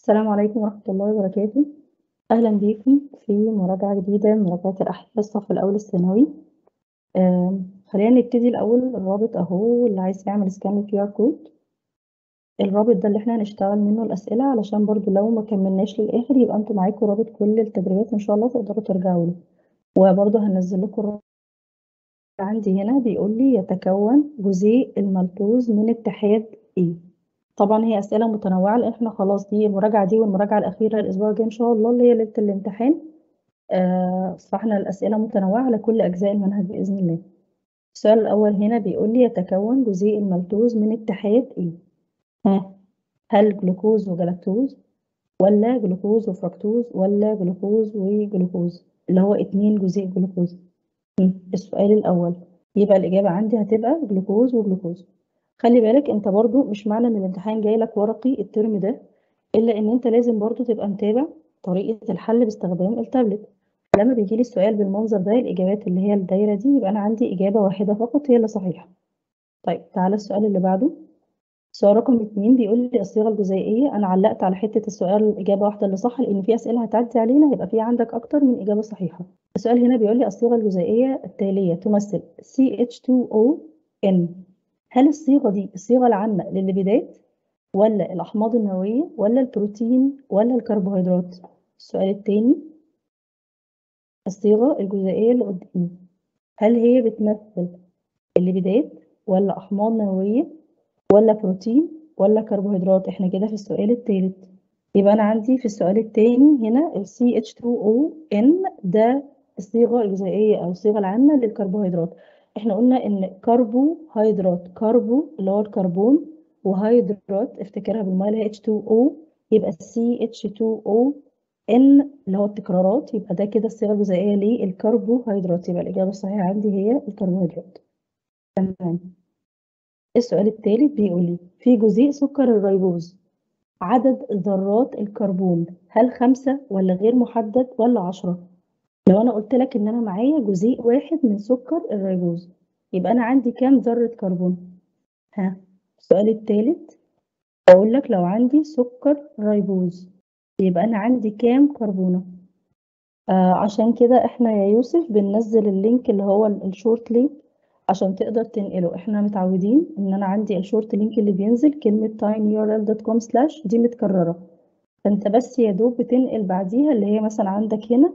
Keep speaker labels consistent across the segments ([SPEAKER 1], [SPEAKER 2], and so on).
[SPEAKER 1] السلام عليكم ورحمة الله وبركاته أهلا بيكم في مراجعة جديدة من مراجعة الأحياء الصف الأول الثانوي آم، خلينا نبتدي الأول الرابط أهو اللي عايز يعمل سكان للكيو ار كود الرابط ده اللي احنا هنشتغل منه الأسئلة علشان برضو لو ما كملناش للآخر يبقى انتوا معاكم رابط كل التدريبات إن شاء الله تقدروا ترجعوا له وبرضو هنزل لكم الرابط عندي هنا بيقول لي يتكون جزيء الملحوظ من اتحاد إيه طبعا هي أسئلة متنوعة لأن احنا خلاص دي المراجعة دي والمراجعة الأخيرة الأسبوع الجاي إن شاء الله اللي هي ليلة الامتحان آه فاحنا الأسئلة متنوعة على كل أجزاء المنهج بإذن الله السؤال الأول هنا بيقول لي يتكون جزيء الملحوظ من اتحاد إيه؟ ها هل جلوكوز وجلاكتوز ولا جلوكوز وفركتوز ولا جلوكوز وجلوكوز اللي هو اتنين جزيء جلوكوز مم، السؤال الأول يبقى الإجابة عندي هتبقى جلوكوز وجلوكوز خلي بالك انت برضو مش معنى ان الامتحان جاي لك ورقي الترم ده الا ان انت لازم برضو تبقى متابع طريقة الحل باستخدام التابلت لما بيجي لي السؤال بالمنظر ده الاجابات اللي هي الدايرة دي يبقى انا عندي اجابة واحدة فقط هي اللي صحيحة طيب تعالى السؤال اللي بعده سؤال رقم اتنين بيقول لي الصيغة الجزيئية انا علقت على حتة السؤال الاجابة واحدة اللي صح لان في اسئلة هتعدي علينا هيبقى في عندك اكتر من اجابة صحيحة السؤال هنا بيقول لي الصيغة الجزيئية التالية تمثل CH2ON هل الصيغة دي الصيغة العامة للليبيدات ولا الأحماض النووية ولا البروتين ولا الكربوهيدرات السؤال التاني الصيغة الجزيئية اللي قدامي هل هي بتمثل الليبيدات ولا أحماض نووية ولا بروتين ولا كربوهيدرات احنا كده في السؤال التالت يبقى أنا عندي في السؤال التاني هنا ال CH2ON ده الصيغة الجزيئية أو الصيغة العامة للكربوهيدرات احنا قلنا ان كربوهيدرات كربو اللي هو الكربون وهيدرات افتكرها بالميه اللي هي H2O يبقى CH2O N اللي هو التكرارات يبقى ده كده الصيغه الجزيئيه للكربوهيدرات يبقى الاجابه الصحيحه عندي هي الكربوهيدرات تمام السؤال الثالث بيقول لي في جزيء سكر الريبوز عدد ذرات الكربون هل خمسة ولا غير محدد ولا عشرة لو انا قلت لك ان انا معايا جزيء واحد من سكر الريبوز يبقى انا عندي كام ذرة كربون ها السؤال الثالث اقول لك لو عندي سكر ريبوز يبقى انا عندي كام كربونة آه عشان كده احنا يا يوسف بننزل اللينك اللي هو ال- الشورت لينك عشان تقدر تنقله احنا متعودين ان انا عندي الشورت لينك اللي بينزل كلمة tinyurl.com slash دي متكررة فانت بس يا دوب بتنقل بعديها اللي هي مثلا عندك هنا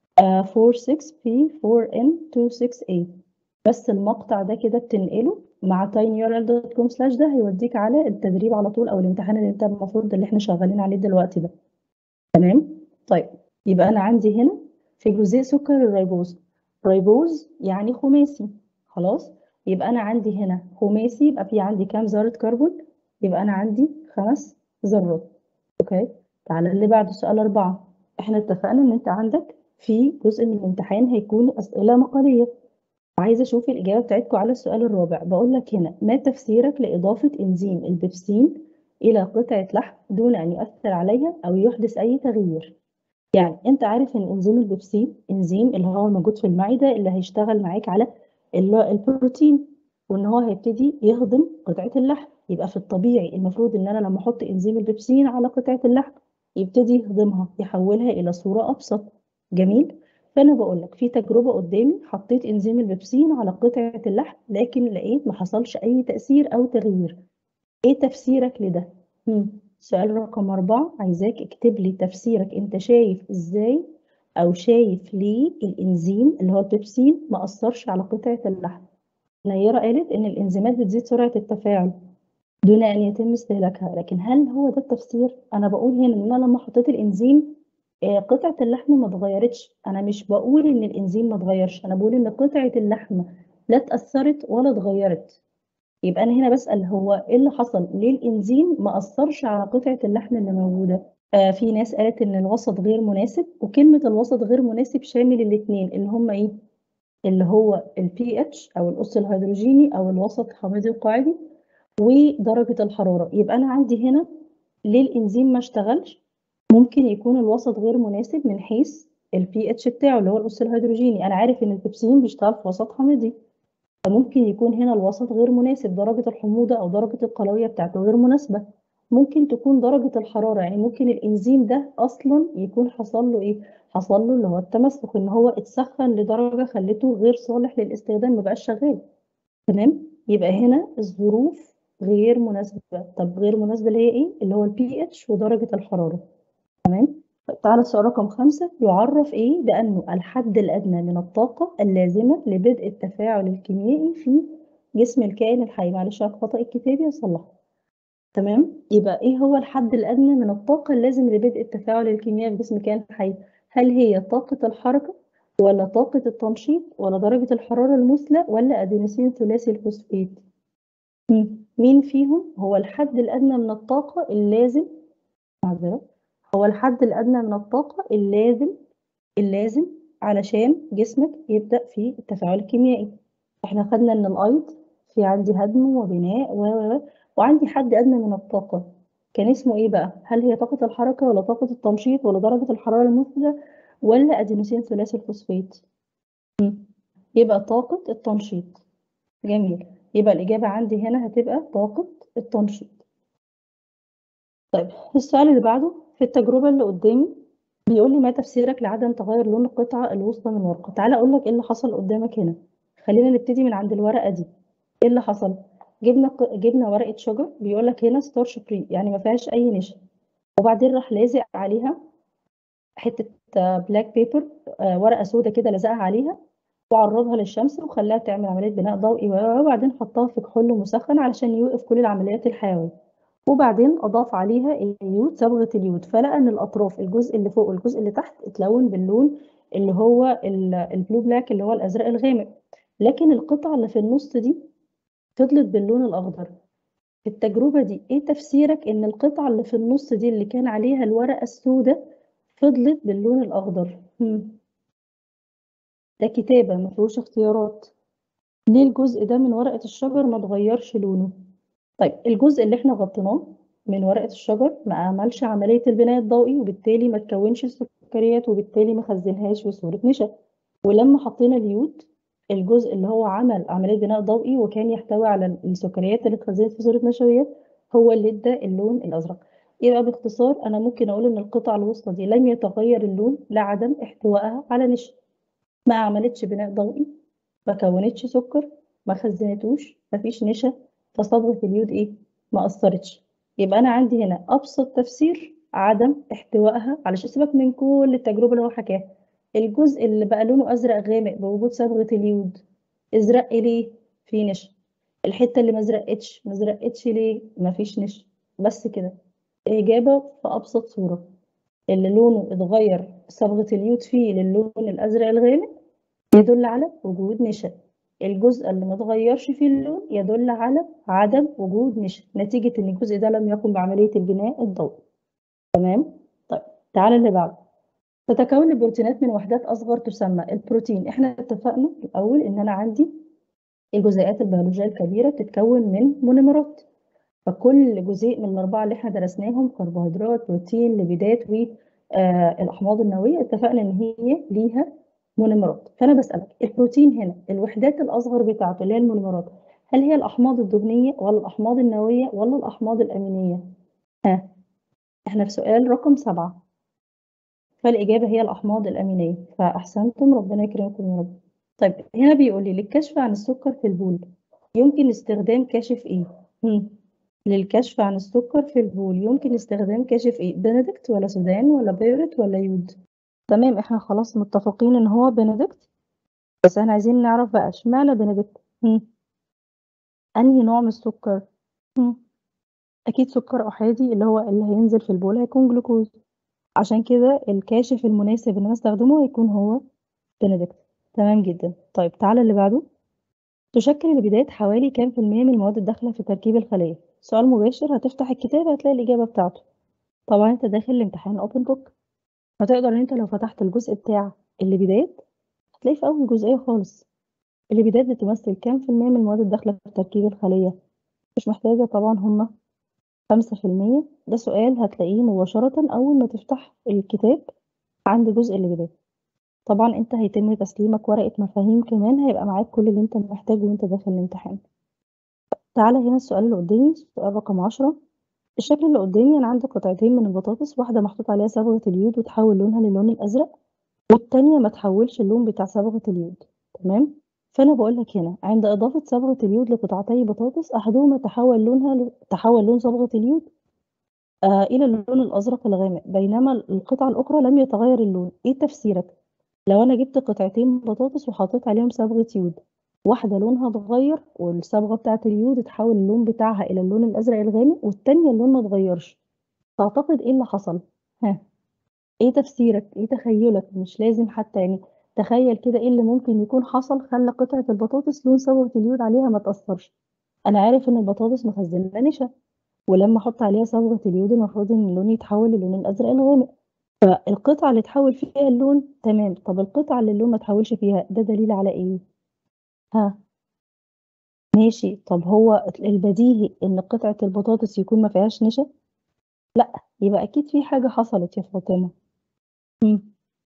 [SPEAKER 1] 46P4N268 بس المقطع ده كده بتنقله مع tinyurl.com slash ده هيوديك على التدريب على طول او الامتحان اللي انت المفروض اللي احنا شغالين عليه دلوقتي ده تمام طيب يبقى انا عندي هنا في جزيء سكر الريبوز ريبوز يعني خماسي خلاص يبقى انا عندي هنا خماسي يبقى في عندي كام ذرة كربون يبقى انا عندي خمس ذرات اوكي تعالى اللي بعده سؤال أربعة احنا اتفقنا ان انت عندك في جزء من الامتحان هيكون أسئلة مقالية عايزة أشوف الإجابة بتاعتكم على السؤال الرابع بقول لك هنا ما تفسيرك لإضافة إنزيم البيبسين إلى قطعة لحم دون أن يؤثر عليها أو يحدث أي تغيير يعني أنت عارف إن إنزيم البيبسين إنزيم اللي هو موجود في المعدة اللي هيشتغل معاك على ال- البروتين وإن هو هيبتدي يهضم قطعة اللحم يبقى في الطبيعي المفروض إن أنا لما أحط إنزيم البيبسين على قطعة اللحم يبتدي يهضمها يحولها إلى صورة أبسط جميل فانا بقول لك في تجربه قدامي حطيت انزيم البيبسين على قطعه اللحم لكن لقيت ما حصلش اي تاثير او تغيير ايه تفسيرك لده مم. سؤال رقم أربعة عايزاك اكتب لي تفسيرك انت شايف ازاي او شايف ليه الانزيم اللي هو البيبسين ما اثرش على قطعه اللحم نيرة قالت ان الانزيمات بتزيد سرعه التفاعل دون ان يتم استهلاكها لكن هل هو ده التفسير انا بقول هنا ان انا لما حطيت الانزيم آه، قطعة اللحم ما اتغيرتش أنا مش بقول إن الإنزيم ما اتغيرش أنا بقول إن قطعة اللحم لا اتأثرت ولا اتغيرت يبقى أنا هنا بسأل هو إيه اللي حصل ليه الإنزيم ما أثرش على قطعة اللحم اللي موجودة آه في ناس قالت إن الوسط غير مناسب وكلمة الوسط غير مناسب شامل الاتنين اللي هما إيه اللي هو ال pH أو الأس الهيدروجيني أو الوسط الحامضي القاعدي ودرجة الحرارة يبقى أنا عندي هنا ليه الإنزيم ما اشتغلش ممكن يكون الوسط غير مناسب من حيث ال pH بتاعه اللي هو الأس الهيدروجيني أنا عارف إن البيبسين بيشتغل في وسط حامضي فممكن يكون هنا الوسط غير مناسب درجة الحموضة أو درجة القلوية بتاعته غير مناسبة ممكن تكون درجة الحرارة يعني ممكن الإنزيم ده أصلا يكون حصل له إيه؟ حصل له اللي هو التمسك إن هو اتسخن لدرجة خلته غير صالح للاستخدام مبقاش شغال تمام؟ يبقى هنا الظروف غير مناسبة طب غير مناسبة اللي هي إيه؟ اللي هو البي اتش ودرجة الحرارة تمام؟ طيب تعالى السؤال رقم خمسة يعرف إيه بأنه الحد الأدنى من الطاقة اللازمة لبدء التفاعل الكيميائي في جسم الكائن الحي معلش على الخطأ الكتابي أصلحه تمام يبقى ايه هو الحد الادنى من الطاقه اللازم لبدء التفاعل الكيميائي في جسم كائن حي هل هي طاقه الحركه ولا طاقه التنشيط ولا درجه الحراره المثلى ولا ادينوسين ثلاثي الفوسفات مين فيهم هو الحد الادنى من الطاقه اللازم معذره هو الحد الادنى من الطاقه اللازم اللازم علشان جسمك يبدا في التفاعل الكيميائي احنا خدنا ان الايض في عندي هدم وبناء و وعندي حد أدنى من الطاقة كان اسمه إيه بقى؟ هل هي طاقة الحركة ولا طاقة التنشيط ولا درجة الحرارة المثلى ولا أدينوسين ثلاثي الفوسفات؟ يبقى طاقة التنشيط جميل يبقى الإجابة عندي هنا هتبقى طاقة التنشيط طيب السؤال اللي بعده في التجربة اللي قدامي بيقول لي ما تفسيرك لعدم تغير لون القطعة الوسطى من الورقة تعالى أقول لك إيه اللي حصل قدامك هنا خلينا نبتدي من عند الورقة دي إيه اللي حصل؟ جبنا جبنا ورقه شجر بيقول لك هنا ستارش فري يعني ما فيهاش اي نشا وبعدين راح لازق عليها حته بلاك بيبر ورقه سودا كده لزقها عليها وعرضها للشمس وخلاها تعمل عمليه بناء ضوئي وبعدين حطها في كحول مسخن علشان يوقف كل العمليات الحيويه وبعدين اضاف عليها اليود صبغه اليود فلقى ان الاطراف الجزء اللي فوق والجزء اللي تحت اتلون باللون اللي هو البلو بلاك اللي هو الازرق الغامق لكن القطعه اللي في النص دي فضلت باللون الأخضر في التجربة دي إيه تفسيرك إن القطعة اللي في النص دي اللي كان عليها الورقة السوداء فضلت باللون الأخضر هم. ده كتابة مفيهوش اختيارات ليه الجزء ده من ورقة الشجر ما اتغيرش لونه طيب الجزء اللي احنا غطيناه من ورقة الشجر ما عملش عملية البناء الضوئي وبالتالي ما تكونش السكريات وبالتالي ما خزنهاش في صورة نشا ولما حطينا اليود الجزء اللي هو عمل عملية بناء ضوئي وكان يحتوي على السكريات اللي اتخزنت في صورة نشويات هو اللي ادى اللون الأزرق يبقى باختصار أنا ممكن أقول إن القطعة الوسطى دي لم يتغير اللون لعدم احتوائها على نشا ما عملتش بناء ضوئي ما كونتش سكر ما خزنتوش ما فيش نشا فصبغة اليود إيه ما أثرتش يبقى أنا عندي هنا أبسط تفسير عدم احتوائها على سيبك من كل التجربة اللي هو حكاها الجزء اللي بقى لونه ازرق غامق بوجود صبغه اليود ازرق ليه في نشا الحته اللي ما ازرقتش ما ازرقتش ليه ما فيش نشا بس كده اجابه في ابسط صوره اللي لونه اتغير صبغه اليود فيه للون الازرق الغامق يدل على وجود نشا الجزء اللي ما اتغيرش فيه اللون يدل على عدم وجود نشا نتيجه ان الجزء ده لم يقم بعمليه البناء الضوئي تمام طيب تعالى اللي بعده تتكون البروتينات من وحدات أصغر تسمى البروتين احنا اتفقنا الأول إن أنا عندي الجزيئات البيولوجية الكبيرة بتتكون من مونومرات فكل جزيء من الأربعة اللي احنا درسناهم كربوهيدرات بروتين لبيدات والأحماض النووية اتفقنا إن هي ليها مونومرات فأنا بسألك البروتين هنا الوحدات الأصغر بتاعته اللي هي المونومرات هل هي الأحماض الدهنية ولا الأحماض النووية ولا الأحماض الأمينية؟ ها احنا في سؤال رقم سبعة فالإجابة هي الأحماض الأمينية فأحسنتم ربنا يكرمكم يا رب طيب هنا بيقول لي للكشف عن السكر في البول يمكن استخدام كاشف إيه؟ مم. للكشف عن السكر في البول يمكن استخدام كاشف إيه؟ بنديكت ولا سودان ولا بيورت ولا يود؟ تمام إحنا خلاص متفقين إن هو بنديكت بس إحنا عايزين نعرف بقى اشمعنى بنديكت؟ أنهي نوع من السكر؟ مم. أكيد سكر أحادي اللي هو اللي هينزل في البول هيكون جلوكوز عشان كده الكاشف المناسب اللي انا استخدمه هيكون هو بنديكت تمام جدا طيب تعالى اللي بعده تشكل البدايات حوالي كام في المية من المواد الداخلة في تركيب الخلية سؤال مباشر هتفتح الكتاب هتلاقي الإجابة بتاعته طبعا انت داخل الامتحان اوبن بوك فتقدر ان انت لو فتحت الجزء بتاع الليبيدات هتلاقي في أول جزئية خالص الليبيدات بتمثل كام في المية من المواد الداخلة في تركيب الخلية مش محتاجة طبعا هما خمسة في المية ده سؤال هتلاقيه مباشرة أول ما تفتح الكتاب عند جزء الليبيدات طبعا انت هيتم تسليمك ورقة مفاهيم كمان هيبقى معاك كل اللي انت محتاجه وانت داخل الامتحان تعالى هنا السؤال اللي قدامي سؤال رقم عشرة الشكل اللي قدامي أنا عندي قطعتين من البطاطس واحدة محطوط عليها صبغة اليود وتحول لونها للون الأزرق والتانية ما تحولش اللون بتاع صبغة اليود تمام فأنا بقول لك هنا عند إضافة صبغة اليود لقطعتي بطاطس أحدهما تحول لونها ل... تحول لون صبغة اليود آه إلى اللون الأزرق الغامق بينما القطعة الأخرى لم يتغير اللون إيه تفسيرك؟ لو أنا جبت قطعتين بطاطس وحطيت عليهم صبغة يود واحدة لونها اتغير والصبغة بتاعة اليود اتحول اللون بتاعها إلى اللون الأزرق الغامق والتانية اللون ما اتغيرش تعتقد إيه اللي حصل؟ ها إيه تفسيرك؟ إيه تخيلك؟ مش لازم حتى يعني تخيل كده إيه اللي ممكن يكون حصل خلى قطعة البطاطس لون صبغة اليود عليها ما تأثرش أنا عارف إن البطاطس مخزنة نشا ولما أحط عليها صبغة اليود المفروض إن اللون يتحول للون الأزرق الغامق فالقطعة اللي اتحول فيها اللون تمام طب القطعة اللي اللون ما اتحولش فيها ده دليل على إيه؟ ها ماشي طب هو البديهي إن قطعة البطاطس يكون ما فيهاش نشا؟ لأ يبقى أكيد في حاجة حصلت يا فاطمة إمم.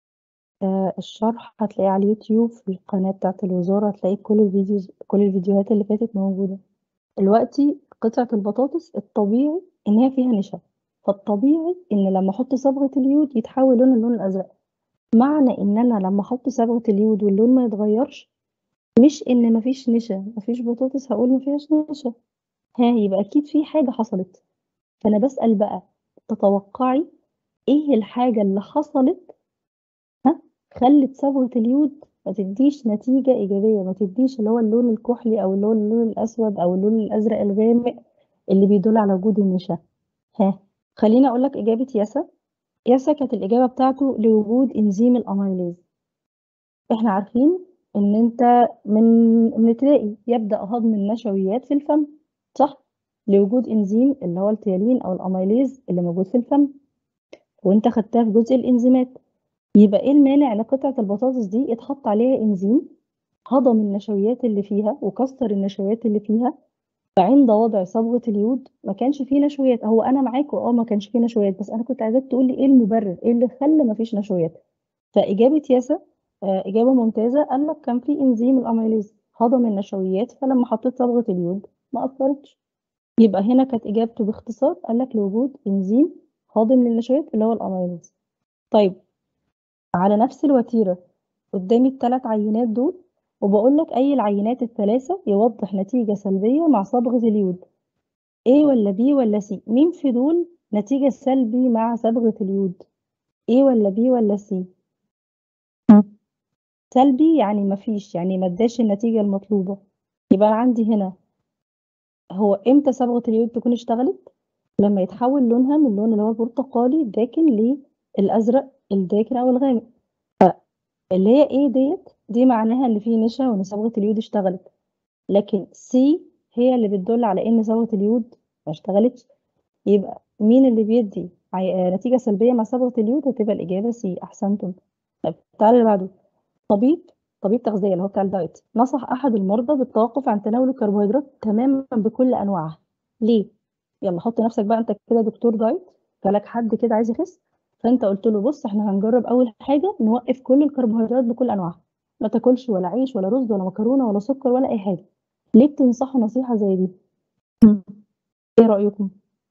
[SPEAKER 1] آآ الشرح هتلاقيه على اليوتيوب في القناة بتاعة الوزارة هتلاقي كل الفيديوز كل الفيديوهات اللي فاتت موجودة. دلوقتي قطعة البطاطس الطبيعي إن هي فيها نشا، فالطبيعي إن لمّا أحط صبغة اليود يتحول لون اللون الأزرق. معنى إن أنا لمّا أحط صبغة اليود واللون ما يتغيرش، مش إن ما فيش نشا، ما فيش بطاطس هاقول ما فيهاش نشا. ها يبقى أكيد في حاجة حصلت. فأنا باسأل بقى تتوقعي إيه الحاجة اللي حصلت ها خلّت صبغة اليود ما تدّيش نتيجة إيجابية، ما تدّيش اللي هو اللون الكحلي أو اللي هو اللون الأسود أو اللون الأزرق الغامق اللي بيدل على وجود النشا. ها خلّيني أقول لك إجابة ياسا، ياسا كانت الإجابة بتاعته لوجود إنزيم الأميليز. إحنا عارفين إن أنت من من ابتدائي يبدأ هضم النشويات في الفم صح؟ لوجود إنزيم اللي هو التيالين أو الأميليز اللي موجود في الفم. وأنت خدتها في جزء الإنزيمات. يبقى إيه المانع إن قطعة البطاطس دي يتحط عليها إنزيم هضم النشويات اللي فيها وكسّر النشويات اللي فيها، فعند وضع صبغة اليود ما كانش في نشويات، هو أنا معاكم آه ما كانش في نشويات، بس أنا كنت عايزاك تقول لي إيه المبرر، إيه اللي خلّى ما فيش نشويات؟ فإجابة ياسا آآ إجابة ممتازة، قال لك كان في إنزيم الأميليز هضم النشويات، فلمّا حطيت صبغة اليود ما أثّرتش. يبقى هنا كانت إجابته باختصار قال لك لوجود إنزيم هاضم للنشويات اللي هو الأميليز. طيب على نفس الوتيرة قدامي ال3 عينات دول وباقول لك أي العينات ال3 يوضح نتيجة سلبية مع صبغة اليود A والّا B والّا C مين في دول نتيجة سلبي مع صبغة اليود A والّا B والّا C؟ إمم. سلبي يعني ما فيش، يعني ما ادّاش النتيجة المطلوبة. يبقى أنا عندي هنا هو إمتى صبغة اليود تكون اشتغلت؟ لمّا يتحول لونها من اللون اللي هو البرتقالي الداكن للأزرق الداكن أو الغامق. فاللي هي A ديّة دي معناها إن في نشا وإن صبغة اليود اشتغلت. لكن C هي اللي بتدل على إن صبغة اليود ما اشتغلتش. يبقى مين اللي بيدّي عي نتيجة سلبية مع صبغة اليود؟ هتبقى الإجابة C أحسنتم. طيب تعالَ اللي بعده. طبيب طبيب تغذية اللي هو بتاع الdiet نصح أحد المرضى بالتوقف عن تناول الكربوهيدرات تمامًا بكل أنواعها. ليه؟ يالّا حُط نفسك بقى أنت كده دكتور diet جالك حد كده عايز يخس، فأنت قُلت له بُص إحنا هنجرّب أول حاجة نوقّف كل الكربوهيدرات بكل أنواعها، ما تاكلش ولا عيش ولا رز ولا مكرونة ولا سكر ولا أي حاجة. ليه بتنصحه نصيحة زي دي؟ إمم. إيه رأيكم؟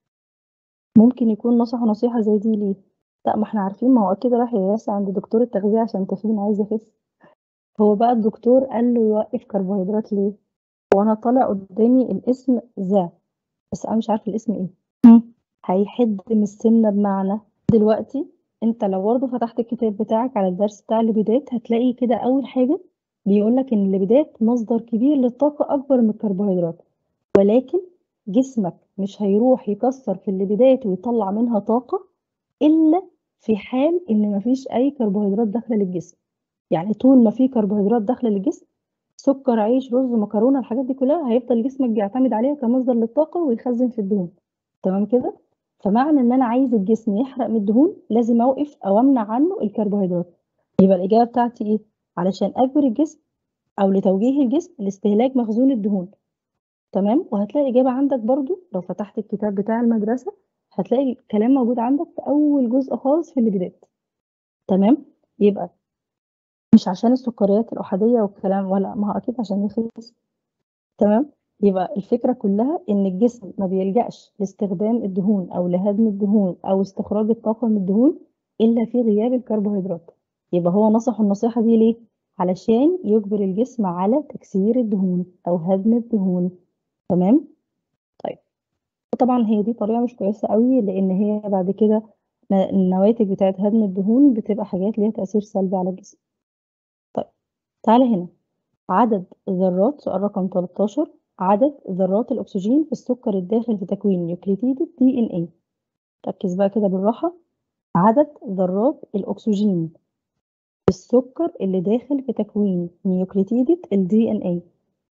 [SPEAKER 1] ممكن يكون نصحه نصيحة زي دي ليه؟ لأ ما إحنا عارفين ما هو أكيد راح يا ياسا عند دكتور التغذية عشان تخين عايز يخس. هو بقى الدكتور قال له يوقّف كربوهيدرات ليه؟ وأنا طالع قدامي الاسم ذا بس أنا مش عارفة الاسم إيه. إمم. هيحِد من السمنة بمعنى دلوقتي أنت لو برضه فتحت الكتاب بتاعك على الدرس بتاع اللبيدات هتلاقي كده أول حاجة بيقول لك إن اللبيدات مصدر كبير للطاقة أكبر من الكربوهيدرات، ولكن جسمك مش هيروح يكسّر في اللبيدات ويطلّع منها طاقة إلا في حال إن ما فيش أي كربوهيدرات داخلة للجسم. يعني طول ما في كربوهيدرات داخلة للجسم سكر، عيش، رز، مكرونة، الحاجات دي كلّها هيفضل جسمك بيعتمد عليها كمصدر للطاقة ويخزّن في الدهون. تمام كده؟ فمعنى إن أنا عايز الجسم يحرق من الدهون لازم أوقف أو أمنع عنه الكربوهيدرات. يبقى الإجابة بتاعتي إيه؟ علشان أجبر الجسم أو لتوجيه الجسم لاستهلاك مخزون الدهون. تمام؟ وهتلاقي الإجابة عندك برضه لو فتحت الكتاب بتاع المدرسة هتلاقي الكلام موجود عندك في أول جزء خالص في اللبيدات. تمام؟ يبقى مش عشان السكريات الأحادية والكلام ولا ما هو أكيد عشان يخس. تمام؟ يبقى الفكرة كلها إن الجسم ما بيلجأش لاستخدام الدهون أو لهضم الدهون أو استخراج الطاقة من الدهون إلا في غياب الكربوهيدرات يبقى هو نصح النصيحة دي ليه؟ علشان يجبر الجسم على تكسير الدهون أو هضم الدهون تمام؟ طيب وطبعا هي دي طريقة مش كويسة قوي لأن هي بعد كده النواتج بتاعت هضم الدهون بتبقى حاجات ليها تأثير سلبي على الجسم طيب تعالى هنا عدد ذرات سؤال رقم 13 عدد ذرات الأكسجين في السكر الداخل في تكوين نيوكليتيد دي إن إيه ركز بقى كده بالراحة عدد ذرات الأكسجين في السكر اللي داخل في تكوين نيوكليتيد الدي إن إيه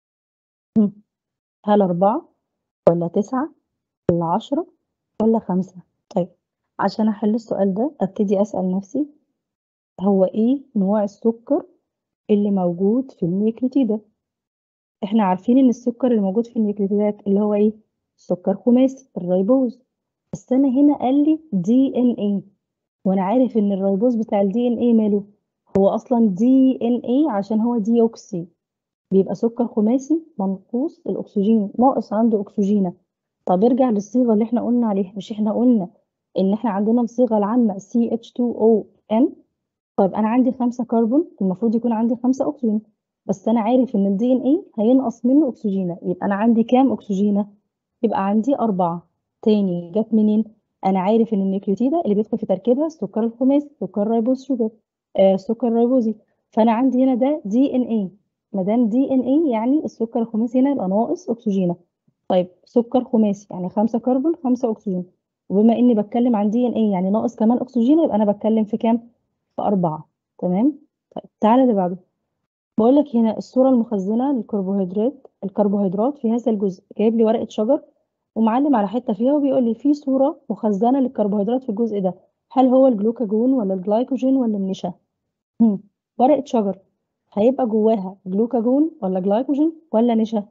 [SPEAKER 1] هل أربعة ولا تسعة ولا عشرة ولا خمسة طيب عشان أحل السؤال ده أبتدي أسأل نفسي هو إيه نوع السكر اللي موجود في النيوكليتيدات إحنا عارفين إن السكر اللي موجود في النيوكليتيدات اللي هو إيه سكر خماسي الريبوز بس أنا هنا قال لي دي إن إيه وأنا عارف إن الريبوز بتاع الدي إن إيه ماله هو أصلا دي إن إيه عشان هو ديوكسي بيبقى سكر خماسي منقوص الأكسجين ناقص عنده أكسجينة طب ارجع للصيغة اللي إحنا قلنا عليها مش إحنا قلنا إن إحنا عندنا الصيغة العامة CH2ON طيب أنا عندي خمسة كربون المفروض يكون عندي خمسة أكسجين بس أنا عارف إن الدي إن إيه هينقص منه أكسجينة يبقى أنا عندي كام أكسجينة؟ يبقى عندي أربعة تاني جت منين؟ أنا عارف إن النيوكليوتيدة اللي بيدخل في تركيبها السكر الخماسي سكر ريبوز شوجر آه سكر ريبوزي فأنا عندي هنا ده دي إن إيه ما دام دي إن إيه يعني السكر الخماسي هنا يبقى ناقص أكسجينة طيب سكر خماسي يعني خمسة كربون خمسة أكسجين وبما إني بتكلم عن دي إن إيه يعني ناقص كمان أكسجينة يبقى أنا بتكلم في كام؟ في أربعة تمام؟ طيب تعالى اللي بعده بقول لك هنا الصورة المخزنة للكربوهيدرات الكربوهيدرات في هذا الجزء جايب لي ورقة شجر ومعلم على حتة فيها وبيقول لي في صورة مخزنة للكربوهيدرات في الجزء ده هل هو الجلوكاجون ولا الجلايكوجين ولا النشا؟ هم. ورقة شجر هيبقى جواها جلوكاجون ولا جلايكوجين ولا نشا؟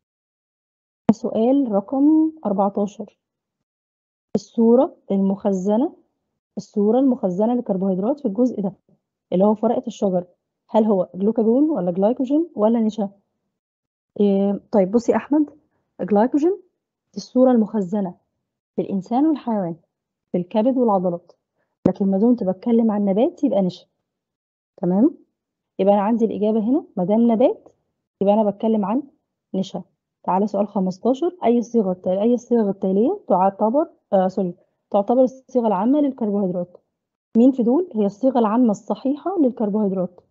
[SPEAKER 1] سؤال رقم 14 الصورة المخزنة الصورة المخزنة للكربوهيدرات في الجزء ده اللي هو في ورقة الشجر هل هو جلوكاجون ولا جلايكوجين ولا نشا؟ إيه طيب بصي أحمد الجلايكوجين دي الصورة المخزنة في الإنسان والحيوان في الكبد والعضلات لكن ما دمت بتكلم عن نبات يبقى نشا تمام؟ يبقى أنا عندي الإجابة هنا ما دام نبات يبقى أنا بتكلم عن نشا تعالى سؤال 15 أي صيغة التالية أي الصيغ التالية تعتبر آه سوري تعتبر الصيغة العامة للكربوهيدرات مين في دول هي الصيغة العامة الصحيحة للكربوهيدرات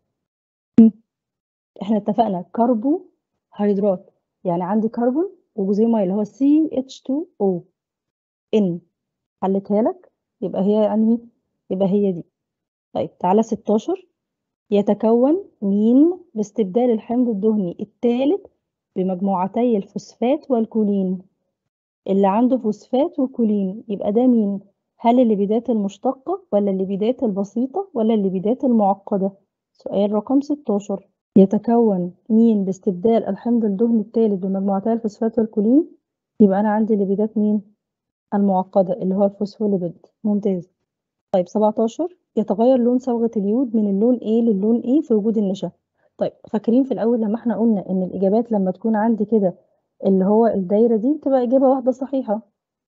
[SPEAKER 1] احنا اتفقنا كربوهيدرات يعني عندي كربون وجزيء ميه اللي هو CH2O N حلتها لك يبقى هي انهي يبقى هي دي طيب تعالى 16 يتكون مين باستبدال الحمض الدهني الثالث بمجموعتي الفوسفات والكولين اللي عنده فوسفات وكولين يبقى ده مين هل الليبيدات المشتقة ولا الليبيدات البسيطة ولا الليبيدات المعقدة سؤال رقم 16 يتكون مين باستبدال الحمض الدهني الثالث بمجموعتي الفوسفات والكولين يبقى أنا عندي الليبيدات مين المعقدة اللي هو الفوسفوليبيد ممتاز طيب 17 يتغير لون صبغة اليود من اللون A للون E في وجود النشا طيب فاكرين في الأول لما احنا قلنا إن الإجابات لما تكون عندي كده اللي هو الدايرة دي بتبقى إجابة واحدة صحيحة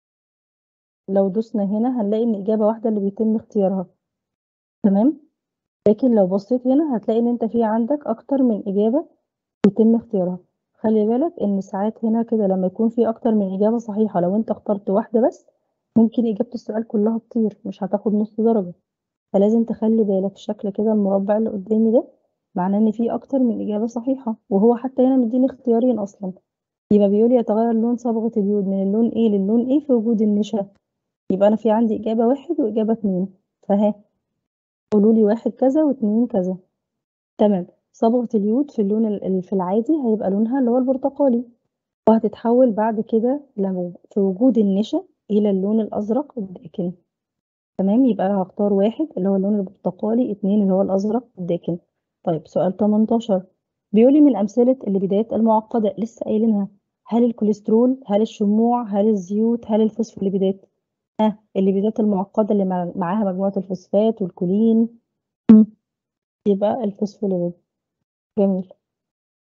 [SPEAKER 1] لو دوسنا هنا هنلاقي إن إجابة واحدة اللي بيتم اختيارها تمام لكن لو بصيت هنا هتلاقي إن أنت في عندك أكتر من إجابة بيتم اختيارها خلي بالك إن ساعات هنا كده لما يكون في أكتر من إجابة صحيحة لو أنت اخترت واحدة بس ممكن إجابة السؤال كلها تطير مش هتاخد نص درجة فلازم تخلي بالك الشكل كده المربع اللي قدامي ده معناه إن في أكتر من إجابة صحيحة وهو حتى هنا مديني اختيارين أصلا يبقى بيقول يتغير لون صبغة اليود من اللون A للون A في وجود النشا يبقى أنا في عندي إجابة واحد وإجابة اتنين فها قولوا لي واحد كذا واتنين كذا تمام صبغة اليود في اللون ال- في العادي هيبقى لونها اللي هو البرتقالي وهتتحول بعد كده لو في وجود النشا إلى اللون الأزرق الداكن تمام يبقى هختار واحد اللي هو اللون البرتقالي اتنين اللي هو الأزرق الداكن طيب سؤال 18 بيقولي من أمثلة الليبيدات المعقدة لسه قايلينها هل الكوليسترول هل الشموع هل الزيوت هل الفوسفوليبيدات ها الليبيدات المعقدة اللي مع- معاها مجموعة الفوسفات والكولين مم. يبقى الفوسفوليبيد جميل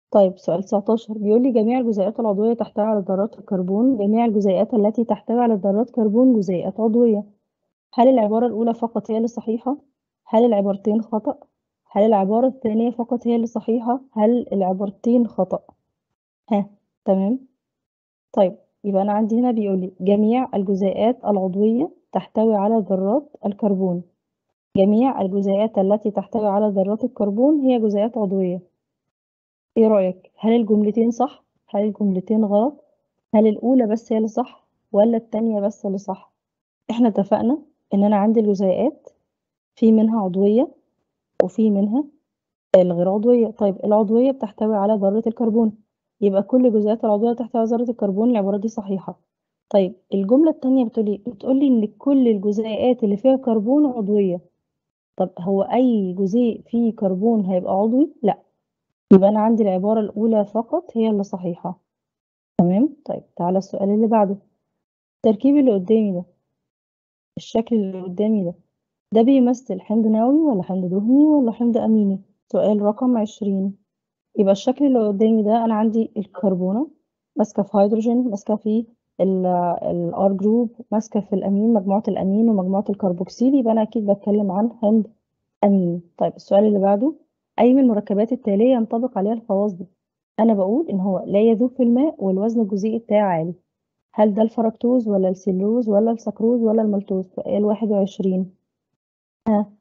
[SPEAKER 1] طيب سؤال 19 بيقول لي جميع الجزيئات العضوية تحتوي على ذرات الكربون جميع الجزيئات التي تحتوي على ذرات كربون جزيئات عضوية هل العبارة الأولى فقط هي اللي صحيحة؟ هل العبارتين خطأ؟ هل العبارة الثانية فقط هي اللي صحيحة؟ هل العبارتين خطأ؟ ها تمام؟ طيب يبقى أنا عندي هنا بيقول لي جميع الجزيئات العضوية تحتوي على ذرات الكربون جميع الجزيئات التي تحتوي على ذرات الكربون هي جزيئات عضوية ايه رأيك هل الجملتين صح هل الجملتين غلط هل الأولى بس هي اللي صح ولا التانية بس اللي صح احنا اتفقنا ان انا عندي الجزيئات في منها عضوية وفي منها الغير عضوية طيب العضوية بتحتوي على ذرة الكربون يبقى كل جزيئات العضوية تحتوي على ذرة الكربون العبارة دي صحيحة طيب الجملة التانية بتقولي بتقولي ان كل الجزيئات اللي فيها كربون عضوية طب هو اي جزيء فيه كربون هيبقى عضوي لا يبقى انا عندي العبارة الاولى فقط هي اللي صحيحة تمام طيب تعالى السؤال اللي بعده التركيب اللي قدامي ده الشكل اللي قدامي ده ده بيمثل حمض نووي ولا حمض دهني ولا حمض اميني سؤال رقم عشرين يبقى الشكل اللي قدامي ده انا عندي الكربونة ماسكة في هيدروجين ماسكة في الار جروب ماسكة في الامين مجموعة الامين ومجموعة الكربوكسيل يبقى انا اكيد بتكلم عن حمض امين طيب السؤال اللي بعده اي من المركبات التالية ينطبق عليها الخواص دي انا بقول ان هو لا يذوب في الماء والوزن الجزيئي بتاعه عالي هل ده الفركتوز ولا السيلوز ولا السكروز ولا المالتوز سؤال واحد وعشرين ها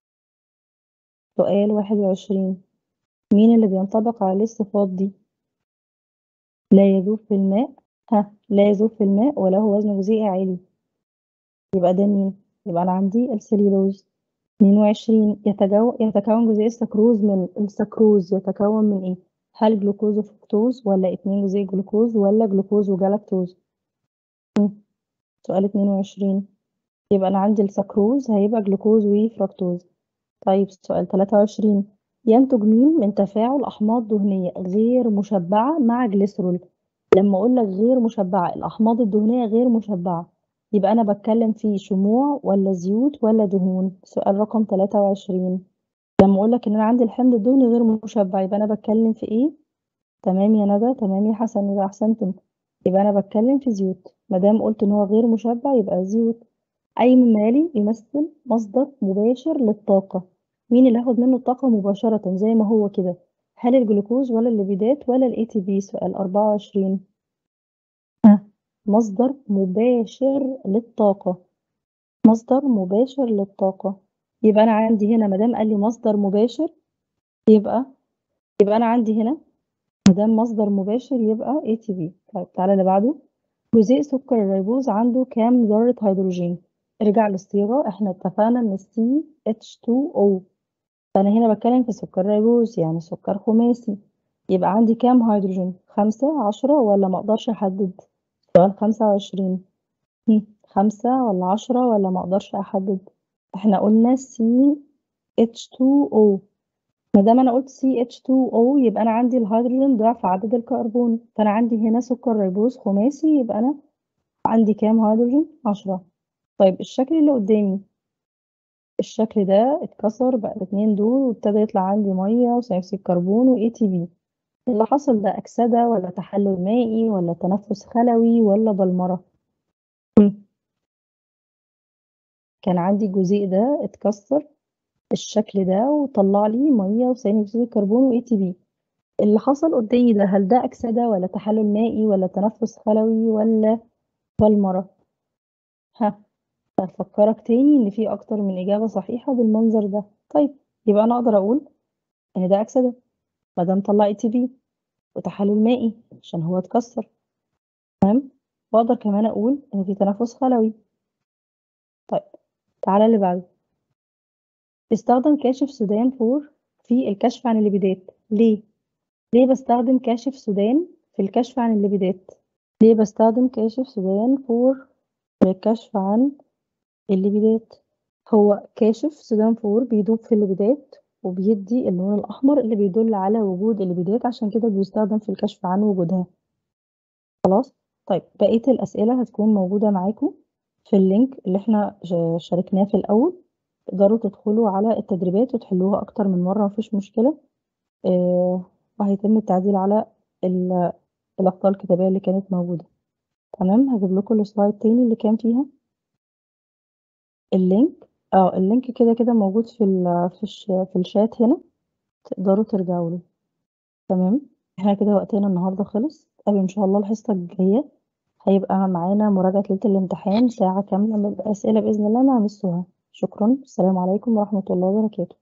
[SPEAKER 1] سؤال واحد وعشرين مين اللي بينطبق عليه الصفات دي لا يذوب في الماء ها لا يذوب في الماء وله وزن جزيئي عالي يبقى ده مين يبقى انا عندي السليلوز 22 يتجو... يتكون جزيء السكروز من السكروز يتكون من ايه هل جلوكوز وفركتوز ولا اتنين جزيء جلوكوز ولا جلوكوز وجلاكتوز سؤال 22 يبقى انا عندي السكروز هيبقى جلوكوز وفركتوز طيب سؤال 23 ينتج مين من تفاعل احماض دهنيه غير مشبعه مع جليسرول لما اقول لك غير مشبعه الاحماض الدهنيه غير مشبعه يبقى انا بتكلم في شموع ولا زيوت ولا دهون سؤال رقم 23 لما اقول لك ان انا عندي الحمض الدهني غير مشبع يبقى انا بتكلم في ايه تمام يا ندى تمام يا حسن يبقى احسنتم يبقى انا بتكلم في زيوت ما دام قلت ان هو غير مشبع يبقى زيوت اي مما يلي يمثل مصدر مباشر للطاقه مين اللي هاخد منه الطاقه مباشره زي ما هو كده هل الجلوكوز ولا الليبيدات ولا الاي تي بي سؤال 24 ها مصدر مباشر للطاقة مصدر مباشر للطاقة يبقى أنا عندي هنا مادام قال لي مصدر مباشر يبقى يبقى أنا عندي هنا مادام مصدر مباشر يبقى ATP طيب تعالى اللي بعده جزيء سكر الريبوز عنده كام ذرة هيدروجين ارجع للصيغة احنا اتفقنا ان CH2O فأنا هنا بتكلم في سكر الريبوز يعني سكر خماسي يبقى عندي كام هيدروجين خمسة عشرة ولا مقدرش أحدد سؤال خمسة وعشرين خمسة ولا عشرة ولا مقدرش أحدد احنا قلنا CH2O مادام أنا قلت CH2O يبقى أنا عندي الهيدروجين ضعف عدد الكربون فأنا عندي هنا سكر ريبوز خماسي يبقى أنا عندي كام هيدروجين عشرة طيب الشكل اللي قدامي الشكل ده اتكسر بقى الاتنين دول وابتدى يطلع عندي مية وثاني أكسيد كربون و ATP اللي حصل ده أكسدة ولا تحلل مائي ولا تنفس خلوي ولا بلمرة كان عندي الجزيء ده اتكسر بالشكل ده وطلع لي مية وثاني أكسيد الكربون و ATP اللي حصل قدامي ده هل ده أكسدة ولا تحلل مائي ولا تنفس خلوي ولا بلمرة ها هفكرك تاني إن في أكتر من إجابة صحيحة بالمنظر ده طيب يبقى أنا أقدر أقول إن ده أكسدة مادام طلع اي تي بي وتحلل مائي عشان هو اتكسر تمام واقدر كمان اقول ان في تنفس خلوي طيب تعالى اللي بعده استخدم كاشف سودان فور في الكشف عن الليبيدات ليه ليه بستخدم كاشف سودان في الكشف عن الليبيدات ليه بستخدم كاشف سودان فور للكشف عن الليبيدات هو كاشف سودان فور بيدوب في الليبيدات وبيدي اللون الأحمر اللي بيدل على وجود الليبيدات عشان كده بيستخدم في الكشف عن وجودها خلاص طيب بقية الأسئلة هتكون موجودة معاكم في اللينك اللي احنا شاركناه في الأول تقدروا تدخلوا على التدريبات وتحلوها أكتر من مرة مفيش مشكلة اه وهيتم التعديل على ال الأخطاء الكتابية اللي كانت موجودة تمام هاجيب لكم الslide تاني اللي كان فيها الlink آه الlink كده كده موجود في ال في الش في الchat هنا تقدروا ترجعوا له تمام إحنا كده وقتنا النهارده خلص نتقابل إن شاء الله الحصة الجاية هيبقى معانا مراجعة ليلة الامتحان ساعة كاملة بأسئلة بإذن الله مع مس سهى شكرًا السلام عليكم ورحمة الله وبركاته.